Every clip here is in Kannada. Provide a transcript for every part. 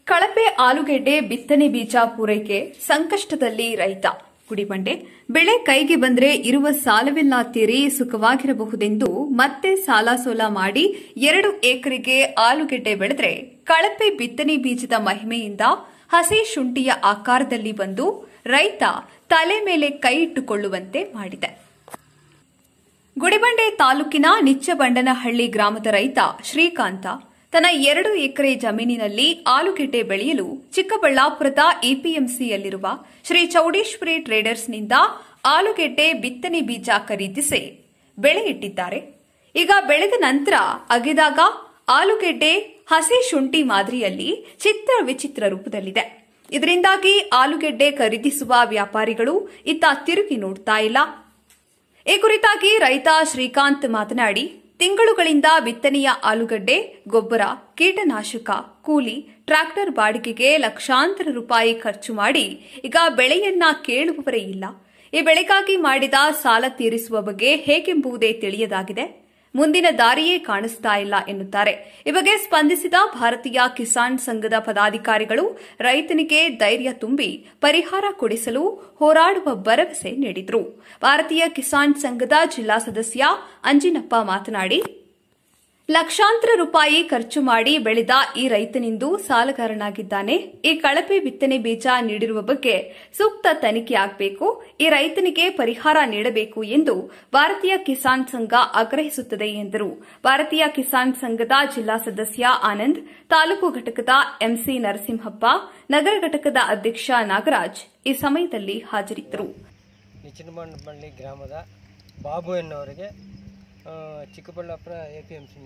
ಕಳಪೆ ಆಲೂಗೆಡ್ಡೆ ಬಿತ್ತನೆ ಬೀಜ ಪೂರೈಕೆ ಸಂಕಷ್ಟದಲ್ಲಿ ರೈತ ಗುಡಿಬಂಡೆ ಬೆಳೆ ಕೈಗೆ ಬಂದ್ರೆ ಇರುವ ಸಾಲವೆಲ್ಲ ತೀರಿ ಸುಖವಾಗಿರಬಹುದೆಂದು ಮತ್ತೆ ಸಾಲ ಸೋಲ ಮಾಡಿ ಎರಡು ಎಕರೆಗೆ ಆಲೂಗೆಡ್ಡೆ ಬೆಳೆದ್ರೆ ಕಳಪೆ ಬಿತ್ತನೆ ಬೀಜದ ಮಹಿಮೆಯಿಂದ ಹಸಿ ಶುಂಠಿಯ ಆಕಾರದಲ್ಲಿ ಬಂದು ರೈತ ತಲೆ ಮೇಲೆ ಕೈ ಇಟ್ಟುಕೊಳ್ಳುವಂತೆ ಮಾಡಿದೆ ಗುಡಿಬಂಡೆ ತಾಲೂಕಿನ ನಿಚ್ಚಬಂಡನಹಳ್ಳಿ ಗ್ರಾಮದ ರೈತ ಶ್ರೀಕಾಂತ ತನ್ನ ಎರಡು ಎಕರೆ ಜಮೀನಿನಲ್ಲಿ ಆಲೂಗೆಡ್ಡೆ ಬೆಳೆಯಲು ಚಿಕ್ಕಬಳ್ಳಾಪುರದ ಎಪಿಎಂಸಿಯಲ್ಲಿರುವ ಶ್ರೀ ಚೌಡೇಶ್ವರಿ ಟ್ರೇಡರ್ಸ್ನಿಂದ ಆಲೂಗೆಡ್ಡೆ ಬಿತ್ತನೆ ಬೀಜ ಖರೀದಿಸಿ ಬೆಳೆ ಇಟ್ಟಿದ್ದಾರೆ ಈಗ ಬೆಳೆದ ನಂತರ ಅಗೆದಾಗ ಆಲೂಗೆಡ್ಡೆ ಹಸಿ ಶುಂಠಿ ಮಾದರಿಯಲ್ಲಿ ಚಿತ್ರ ವಿಚಿತ್ರ ರೂಪದಲ್ಲಿದೆ ಇದರಿಂದಾಗಿ ಆಲೂಗೆಡ್ಡೆ ಖರೀದಿಸುವ ವ್ಯಾಪಾರಿಗಳು ಇತ್ತ ತಿರುಗಿ ನೋಡ್ತಾ ಇಲ್ಲ ಈ ಕುರಿತಾಗಿ ರೈತ ಶ್ರೀಕಾಂತ್ ಮಾತನಾಡಿ ತಿಂಗಳುಗಳಿಂದ ಬಿತ್ತನೆಯ ಆಲೂಗಡ್ಡೆ ಗೊಬ್ಬರ ಕೀಟನಾಶಕ ಕೂಲಿ ಟ್ರ್ಯಾಕ್ಟರ್ ಬಾಡಿಗೆಗೆ ಲಕ್ಷಾಂತರ ರೂಪಾಯಿ ಖರ್ಚು ಮಾಡಿ ಈಗ ಬೆಳೆಯನ್ನ ಕೇಳುವವರೇ ಇಲ್ಲ ಈ ಬೆಳೆಗಾಗಿ ಮಾಡಿದ ಸಾಲ ತೀರಿಸುವ ಬಗ್ಗೆ ಹೇಗೆಂಬುದೇ ತಿಳಿಯದಾಗಿದೆ ಮುಂದಿನ ದಾರಿಯೇ ಕಾಣಿಸ್ತಾ ಇಲ್ಲ ಎನ್ನುತ್ತಾರೆ ಈ ಬಗ್ಗೆ ಸ್ಪಂದಿಸಿದ ಭಾರತೀಯ ಕಿಸಾನ್ ಸಂಘದ ಪದಾಧಿಕಾರಿಗಳು ರೈತನಿಗೆ ಧೈರ್ಯ ತುಂಬಿ ಪರಿಹಾರ ಕೊಡಿಸಲು ಹೋರಾಡುವ ಭರವಸೆ ನೀಡಿದರು ಭಾರತೀಯ ಕಿಸಾನ್ ಸಂಘದ ಜಿಲ್ಲಾ ಸದಸ್ಯ ಅಂಜಿನಪ್ಪ ಮಾತನಾಡಿ ಲಕ್ಷಾಂತರ ರೂಪಾಯಿ ಖರ್ಚು ಮಾಡಿ ಬೆಳೆದ ಈ ರೈತನಿಂದು ಸಾಲಗಾರನಾಗಿದ್ದಾನೆ ಈ ಕಳಪೆ ಬಿತ್ತನೆ ಬೀಜ ನೀಡಿರುವ ಬಗ್ಗೆ ಸೂಕ್ತ ತನಿಖೆ ಆಗಬೇಕು ಈ ರೈತನಿಗೆ ಪರಿಹಾರ ನೀಡಬೇಕು ಎಂದು ಭಾರತೀಯ ಕಿಸಾನ್ ಸಂಘ ಆಗ್ರಹಿಸುತ್ತದೆ ಎಂದರು ಭಾರತೀಯ ಕಿಸಾನ್ ಸಂಘದ ಜಿಲ್ಲಾ ಸದಸ್ಯ ಆನಂದ್ ತಾಲೂಕು ಘಟಕದ ಎಂಸಿ ನರಸಿಂಹಪ್ಪ ನಗರ ಘಟಕದ ಅಧ್ಯಕ್ಷ ನಾಗರಾಜ್ ಈ ಸಮಯದಲ್ಲಿ ಹಾಜರಿದ್ದರು ನಿಚಿನಮಂಡಬಳ್ಳಿ ಗ್ರಾಮದ ಬಾಬು ಎನ್ನುವರಿಗೆ ಆ, Chikkaballapura A P M C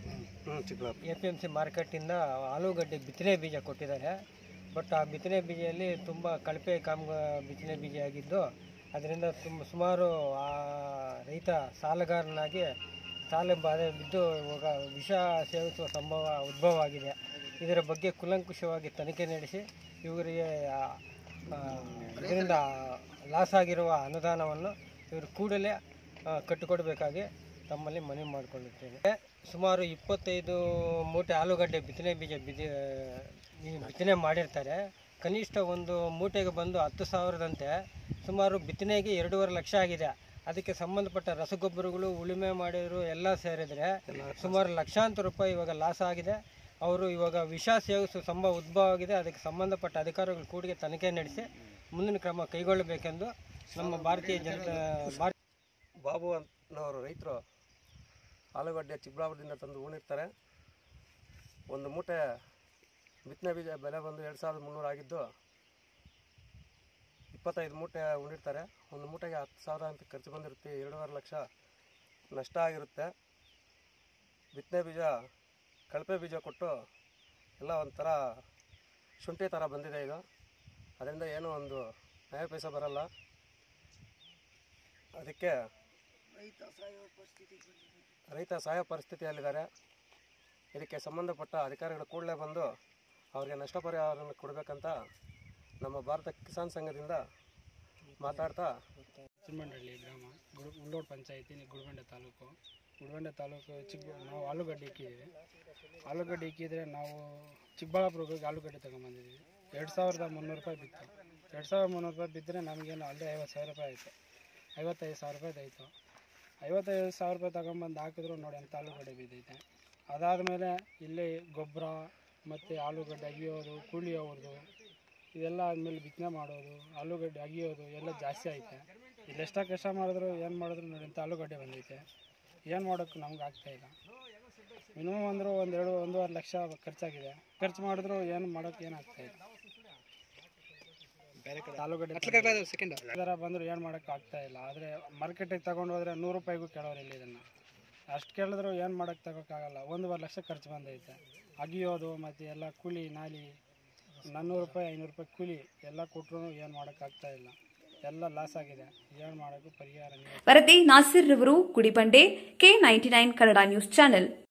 A P M C ಮಾರ್ಕೆಟಿಂದ ಆಲೂಗಡ್ಡೆ ಬಿತ್ತನೆ ಬೀಜ ಕೊಟ್ಟಿದ್ದಾರೆ ಬಟ್ ಆ ಬಿತ್ತನೆ ಬೀಜದಲ್ಲಿ ತುಂಬ ಕಳಪೆ ಕಾಮ ಬಿತ್ತನೆ ಬೀಜ ಆಗಿದ್ದು ಅದರಿಂದ ತುಂಬ ಸುಮಾರು ಆ ರೈತ ಸಾಲಗಾರನಾಗಿ ಸಾಲ ಬಾಧೆ ಬಿದ್ದು ಇವಾಗ ವಿಷ ಸೇವಿಸುವ ಸಂಭವ ಉದ್ಭವ ಆಗಿದೆ ಇದರ ಬಗ್ಗೆ ಕುಲಂಕುಷವಾಗಿ ತನಿಖೆ ನಡೆಸಿ ಇವರಿಗೆ ಆ, ಆ, ಇದರಿಂದ ಲಾಸ್ ಆಗಿರುವ ಅನುದಾನವನ್ನು ಇವರು ಕೂಡಲೇ ಆ, ಕಟ್ಟಿಕೊಡಬೇಕಾಗಿ ತಮ್ಮಲ್ಲಿ ಮನವಿ ಮಾಡಿಕೊಳ್ಳುತ್ತೇನೆ ಸುಮಾರು ಇಪ್ಪತ್ತೈದು ಮೂಟೆ ಆಲೂಗಡ್ಡೆ ಬಿತ್ತನೆ ಬೀಜ ಬಿದಿ ಈ ಬಿತ್ತನೆ ಮಾಡಿರ್ತಾರೆ ಕನಿಷ್ಠ ಒಂದು ಮೂಟೆಗೆ ಬಂದು ಹತ್ತು ಸಾವಿರದಂತೆ ಸುಮಾರು ಬಿತ್ತನೆಗೆ ಎರಡೂವರೆ ಲಕ್ಷ ಆಗಿದೆ ಅದಕ್ಕೆ ಸಂಬಂಧಪಟ್ಟ ರಸಗೊಬ್ಬರಗಳು ಉಳುಮೆ ಮಾಡಿದ್ರು ಎಲ್ಲ ಸೇರಿದರೆ ಸುಮಾರು ಲಕ್ಷಾಂತರ ರೂಪಾಯಿ ಇವಾಗ ಲಾಸ್ ಆಗಿದೆ ಅವರು ಇವಾಗ ವಿಷ ಸೇವಿಸುವ ಸಂಭವ ಉದ್ಭವ ಆಗಿದೆ ಅದಕ್ಕೆ ಸಂಬಂಧಪಟ್ಟ ಅಧಿಕಾರಿಗಳು ಕೂಡಿಗೆ ತನಿಖೆ ನಡೆಸಿ ಮುಂದಿನ ಕ್ರಮ ಕೈಗೊಳ್ಳಬೇಕೆಂದು ನಮ್ಮ ಭಾರತೀಯ ಜನತಾ ಭಾರ ಬಾಬು ಅನ್ನೋರು ರೈತರು ಆಲೂಗಡ್ಡೆ ಚಿಕ್ಕಬಳ್ಳಾಪುರದಿಂದ ತಂದು ಉಣಿರ್ತಾರೆ ಒಂದು ಮೂಟೆ ಬಿತ್ತನೆ ಬೀಜ ಬೆಲೆ ಬಂದು ಎರಡು ಸಾವಿರದ ಮುನ್ನೂರು ಆಗಿದ್ದು ಇಪ್ಪತ್ತೈದು ಮೂಟೆ ಉಣಿರ್ತಾರೆ ಒಂದು ಮೂಟೆಗೆ ಹತ್ತು ಸಾವಿರ ಅಂತ ಖರ್ಚು ಬಂದಿರುತ್ತೆ ಎರಡೂವರೆ ಲಕ್ಷ ನಷ್ಟ ಆಗಿರುತ್ತೆ ಬಿತ್ತನೆ ಬೀಜ ಕಳಪೆ ಬೀಜ ಕೊಟ್ಟು ಎಲ್ಲ ಒಂಥರ ಶುಂಠಿ ಥರ ಬಂದಿದೆ ಇದು ಅದರಿಂದ ಏನೂ ಒಂದು ನಯ ಪೈಸೆ ಬರಲ್ಲ ಅದಕ್ಕೆ ರೈತ ಸಹಾಯ ಪರಿಸ್ಥಿತಿಯಲ್ಲಿದ್ದಾರೆ ಇದಕ್ಕೆ ಸಂಬಂಧಪಟ್ಟ ಅಧಿಕಾರಿಗಳು ಕೂಡಲೇ ಬಂದು ಅವರಿಗೆ ನಷ್ಟ ಪರಿಹಾರವನ್ನು ಕೊಡಬೇಕಂತ ನಮ್ಮ ಭಾರತ ಕಿಸಾನ್ ಸಂಘದಿಂದ ಮಾತಾಡ್ತಾ ಚಿಮ್ಮಂಡಳ್ಳಿ ಗ್ರಾಮ ಗುಡು ಗುಂಡೋಡ್ ಪಂಚಾಯತಿ ಗುಡಿಬಂಡೆ ತಾಲೂಕು ಗುಡಿಬಂಡೆ ತಾಲೂಕು ಚಿಕ್ಕ ನಾವು ಆಲೂಗಡ್ಡೆ ಇಕ್ಕಿದ್ದೀವಿ ಆಲೂಗಡ್ಡೆ ಇಕ್ಕಿದ್ರೆ ನಾವು ಚಿಕ್ಕಬಳ್ಳಾಪುರಕ್ಕೆ ಹೋಗಿ ಆಲೂಗಡ್ಡೆ ತಗೊಂಬಂದಿದ್ದೀವಿ ಎರಡು ಸಾವಿರದ ಮುನ್ನೂರು ರೂಪಾಯಿ ಬಿತ್ತು ಎರಡು ಸಾವಿರದ ಮುನ್ನೂರು ರೂಪಾಯಿ ಬಿದ್ದರೆ ನಮಗೇನು ಅಲ್ಲೇ ಐವತ್ತು ಸಾವಿರ ರೂಪಾಯಿ ಆಯಿತು ಐವತ್ತೈದು ಸಾವಿರ ರೂಪಾಯಿ ಆಯಿತು ಐವತ್ತೈದು ಸಾವಿರ ರೂಪಾಯಿ ತಗೊಂಬಂದು ಹಾಕಿದ್ರು ನೋಡಿ ಅಂತ ಆಲೂಗಡ್ಡೆ ಬಿದ್ದೈತೆ ಅದಾದಮೇಲೆ ಇಲ್ಲಿ ಗೊಬ್ಬರ ಮತ್ತು ಆಲೂಗಡ್ಡೆ ಅಗಿಯೋದು ಕೂಲಿ ಅವ್ರದ್ದು ಇದೆಲ್ಲ ಆದಮೇಲೆ ಬಿತ್ತನೆ ಮಾಡೋದು ಆಲೂಗಡ್ಡೆ ಅಗಿಯೋದು ಎಲ್ಲ ಜಾಸ್ತಿ ಐತೆ ಇಲ್ಲೆಷ್ಟ ಕಷ್ಟ ಮಾಡಿದ್ರು ಏನು ಮಾಡಿದ್ರು ನೋಡಿ ಇಂಥ ಆಲೂಗಡ್ಡೆ ಬಂದೈತೆ ಏನು ಮಾಡೋಕ್ಕೂ ನಮ್ಗೆ ಆಗ್ತಾ ಇಲ್ಲ ಮಿನಿಮಮ್ ಅಂದರೂ ಒಂದೆರಡು ಒಂದೂವರೆ ಲಕ್ಷ ಖರ್ಚಾಗಿದೆ ಖರ್ಚು ಮಾಡಿದ್ರು ಏನು ಮಾಡೋಕ್ಕೆ ಏನು ಆಗ್ತಾ ಇಲ್ಲ ಆಲೂಗಡ್ಡೆ ಸೆಕೆಂಡ್ ಥರ ಬಂದರೂ ಏನು ಮಾಡೋಕ್ಕೆ ಆಗ್ತಾ ಇಲ್ಲ ಆದರೆ ಮಾರ್ಕೆಟಿಗೆ ತಗೊಂಡು ಹೋದ್ರೆ ನೂರು ರೂಪಾಯಿಗೂ ಕೇಳೋರಿಲ್ಲ ಇದನ್ನು ಅಷ್ಟು ಕೇಳಿದ್ರು ಏನು ಮಾಡೋಕ್ಕೆ ತಗೋಕ್ಕಾಗಲ್ಲ ಒಂದೂವರೆ ಲಕ್ಷ ಖರ್ಚು ಬಂದೈತೆ ಅಗಿಯೋದು ಮತ್ತು ಎಲ್ಲ ಕೂಲಿ ನಾಲಿ ನಾನ್ನೂರು ರೂಪಾಯಿ ಐನೂರು ರೂಪಾಯಿ ಕೂಲಿ ಎಲ್ಲ ಕೊಟ್ಟರು ಏನು ಮಾಡೋಕ್ಕಾಗ್ತಾ ಇಲ್ಲ ಎಲ್ಲ ಲಾಸ್ ಆಗಿದೆ ಏನು ಮಾಡೋಕ್ಕೂ ಪರಿಹಾರ ನೀಡಿ ವರದಿ ನಾಸಿರ್ ರವರು Gudibande K ninety nine Kannada news channel